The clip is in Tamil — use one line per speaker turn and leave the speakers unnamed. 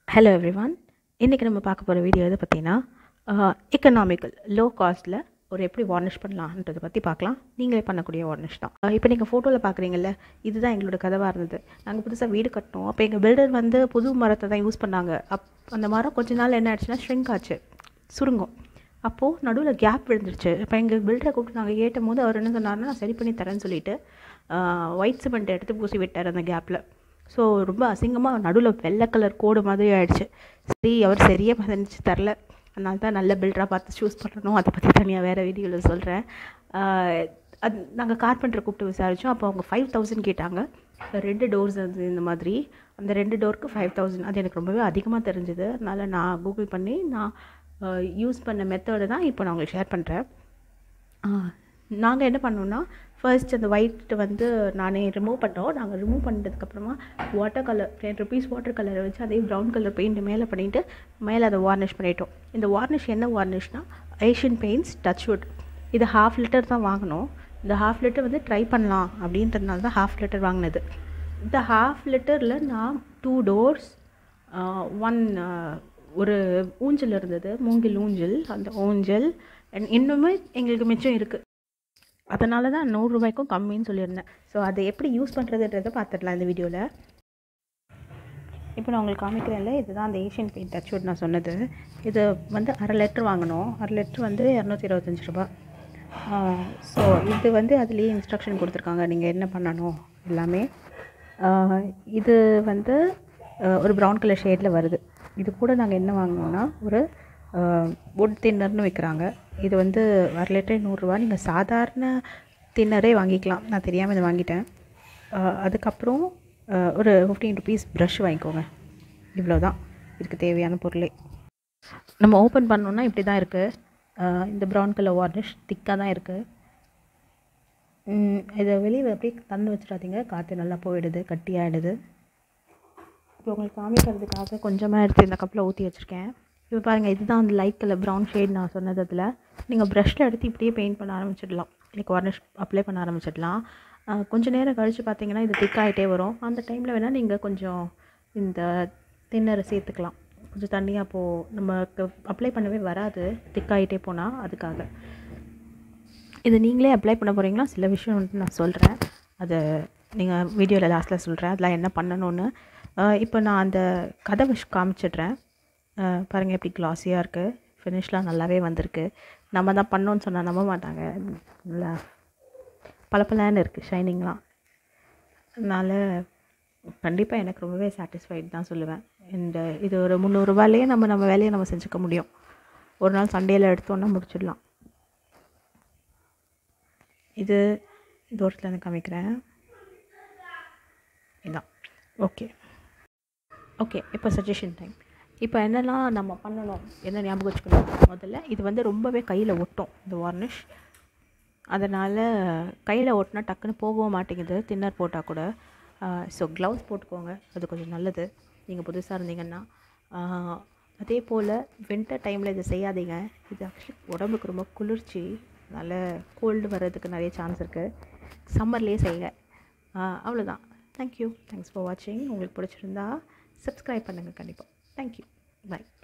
ஹலோ எவ்ரிவான் இன்றைக்கி நம்ம பார்க்க போகிற வீடியோ எதை பார்த்தீங்கன்னா எக்கனாமிக்கல் லோ காஸ்ட்டில் ஒரு எப்படி வார்னிஷ் பண்ணலான்றதை பற்றி பார்க்கலாம் நீங்களே பண்ணக்கூடிய வார்னிஷ் தான் இப்போ நீங்கள் ஃபோட்டோவில் பார்க்குறீங்கல்ல இதுதான் எங்களோட கதவாக இருந்தது நாங்கள் புதுசாக வீடு கட்டினோம் அப்போ எங்கள் பில்டர் வந்து புது மரத்தை தான் யூஸ் பண்ணாங்க அப் அந்த மரம் கொஞ்ச நாள் என்ன ஆச்சுன்னா ஷ்ரிங்க் ஆச்சு சுருங்கும் அப்போது நடுவில் கேப் விழுந்துருச்சு இப்போ எங்கள் பில்டரை கூப்பிட்டு நாங்கள் கேட்டும் போது அவர் என்ன சொன்னார்னா நான் சரி பண்ணி தரேன்னு சொல்லிட்டு ஒயிட் சிமெண்ட் எடுத்து பூசி விட்டார் அந்த கேப்பில் ஸோ ரொம்ப அசிங்கமாக நடுவில் வெள்ளை கலர் கோடு மாதிரி ஆயிடுச்சு சரி அவர் சரியாக பதினஞ்சு தரல அதனால தான் நல்ல பில்டராக பார்த்து சூஸ் பண்ணணும் அதை பற்றி தனியாக வேறு வீடியோவில் சொல்கிறேன் அது நாங்கள் கார்பெண்டரை கூப்பிட்டு விசாரித்தோம் அப்போ அவங்க ஃபைவ் தௌசண்ட் கேட்டாங்க ரெண்டு டோர்ஸ் அது இந்த மாதிரி அந்த ரெண்டு டோருக்கு ஃபைவ் தௌசண்ட் அது எனக்கு ரொம்பவே அதிகமாக தெரிஞ்சுது அதனால் நான் கூகுள் பண்ணி நான் யூஸ் பண்ண மெத்தடு தான் இப்போ நான் உங்களுக்கு ஷேர் பண்ணுறேன் நாங்கள் என்ன பண்ணோன்னா ஃபர்ஸ்ட் அந்த ஒயிட் வந்து நானே ரிமூவ் பண்ணோம் நாங்கள் ரிமூவ் பண்ணதுக்கப்புறமா water colour ten rupees water கலரை வச்சு அதே ப்ரௌன் கலர் பெயிண்ட் மேலே பண்ணிவிட்டு மேலே அதை வார்னிஷ் பண்ணிட்டோம் இந்த வார்னிஷ் என்ன வார்னிஷ்னால் ஏஷியன் பெயிண்ட்ஸ் டச் வுட் இது ஹாஃப் லிட்டர் தான் வாங்கினோம் இந்த ஹாஃப் லிட்டர் வந்து ட்ரை பண்ணலாம் அப்படின்றதுனால தான் ஹாஃப் லிட்டர் வாங்கினது இந்த ஹாஃப் லிட்டரில் நான் டூ டோர்ஸ் ஒன் ஒரு ஊஞ்சல் இருந்தது மூங்கில் ஊஞ்சல் அந்த ஊஞ்சல் அண்ட் இன்னுமே எங்களுக்கு மிச்சம் இருக்குது அதனால தான் நூறுரூபாய்க்கும் கம்மின்னு சொல்லியிருந்தேன் ஸோ அதை எப்படி யூஸ் பண்ணுறதுன்றதை பார்த்துடலாம் இந்த வீடியோவில் இப்போ நான் உங்களுக்கு காமிக்கிறேன்ல இதுதான் அந்த ஏஷியன் பெயிண்ட் டச்வுட் நான் சொன்னது இது வந்து அரை லிட்டர் வாங்கினோம் அரை லிட்டர் வந்து இரநூத்தி இருபத்தஞ்சி ரூபா ஸோ இது வந்து அதுலேயே இன்ஸ்ட்ரக்ஷன் கொடுத்துருக்காங்க நீங்கள் என்ன பண்ணணும் எல்லாமே இது வந்து ஒரு ப்ரௌன் கலர் ஷேடில் வருது இது கூட நாங்கள் என்ன வாங்கினோன்னா ஒரு வுட் தின்னர்னு விற்கிறாங்க இது வந்து அரை லிட்டர் நூறுரூவா நீங்கள் சாதாரண தின்னரே வாங்கிக்கலாம் நான் தெரியாமல் இதை வாங்கிட்டேன் அதுக்கப்புறம் ஒரு ஃபிஃப்டீன் ருபீஸ் ப்ரஷ் வாங்கிக்கோங்க இவ்வளோ தான் இதுக்கு தேவையான பொருளே நம்ம ஓப்பன் பண்ணோன்னா இப்படி தான் இருக்குது இந்த ப்ரௌன் கலர் வார்னிஷ் திக்காக தான் இருக்குது இதை வெளியே அப்படியே தந்து வச்சிடாதீங்க காற்று நல்லா போயிடுது கட்டியாகிடுது இப்போ உங்களுக்கு காமிக்கிறதுக்காக கொஞ்சமாக எடுத்து இந்த கப்பில் ஊற்றி வச்சுருக்கேன் இப்போ பாருங்கள் இதுதான் அந்த லைட் கலர் ப்ரௌன் ஷேட் நான் சொன்னது அதில் நீங்கள் ப்ரஷ்ஷில் எடுத்து இப்படியே பெயிண்ட் பண்ண ஆரம்பிச்சிடலாம் லைக் வார்னிஷ் அப்ளை பண்ண ஆரம்பிச்சிடலாம் கொஞ்சம் நேரம் கழித்து பார்த்தீங்கன்னா இது திக்காகிட்டே வரும் அந்த டைமில் வேணால் நீங்கள் கொஞ்சம் இந்த தின்னரை சேர்த்துக்கலாம் கொஞ்சம் தண்ணியாக அப்போது நமக்கு அப்ளை பண்ணவே வராது திக்காகிட்டே போனால் அதுக்காக இது நீங்களே அப்ளை பண்ண போகிறீங்களா சில விஷயம் வந்து நான் சொல்கிறேன் அதை நீங்கள் வீடியோவில் லாஸ்ட்டில் சொல்கிறேன் அதெல்லாம் என்ன பண்ணணும்னு இப்போ நான் அந்த கதவை காமிச்சிடுறேன் பாருங்கள் எப்படி க்ளாஸியாக இருக்குது ஃபினிஷ்லாம் நல்லாவே வந்திருக்கு நம்ம தான் பண்ணோன்னு சொன்னால் நம்ப மாட்டாங்க நல்லா பளபளன்னு இருக்குது ஷைனிங்லாம் அதனால் கண்டிப்பாக எனக்கு ரொம்பவே சாட்டிஸ்ஃபைட் தான் சொல்லுவேன் இந்த இது ஒரு முந்நூறுரூவாலேயே நம்ம நம்ம வேலையை நம்ம செஞ்சுக்க முடியும் ஒரு நாள் சண்டேயில் எடுத்தோன்னா முடிச்சிடலாம் இது தூரத்துலேருந்து காமிக்கிறேன் இதான் ஓகே ஓகே இப்போ சஜஷன் டைம் இப்போ என்னெல்லாம் நம்ம பண்ணணும் என்ன ஞாபகம் வச்சுக்கணும் முதல்ல இது வந்து ரொம்பவே கையில் ஒட்டும் இந்த வார்னிஷ் அதனால் கையில் ஒட்டினா டக்குன்னு போகவும் மாட்டேங்குது தின்னர் போட்டால் கூட ஸோ க்ளவுஸ் போட்டுக்கோங்க அது கொஞ்சம் நல்லது நீங்கள் புதுசாக இருந்தீங்கன்னா அதே போல் வின்டர் டைமில் இதை செய்யாதீங்க இது ஆக்சுவலி உடம்புக்கு ரொம்ப குளிர்ச்சி அதனால் கோல்டு வர்றதுக்கு நிறைய சான்ஸ் இருக்குது சம்மர்லேயே செய்யுங்க அவ்வளோதான் தேங்க்யூ தேங்க்ஸ் ஃபார் வாட்சிங் உங்களுக்கு பிடிச்சிருந்தா சப்ஸ்கிரைப் பண்ணுங்கள் கண்டிப்பாக தேங்க்யூ பாய்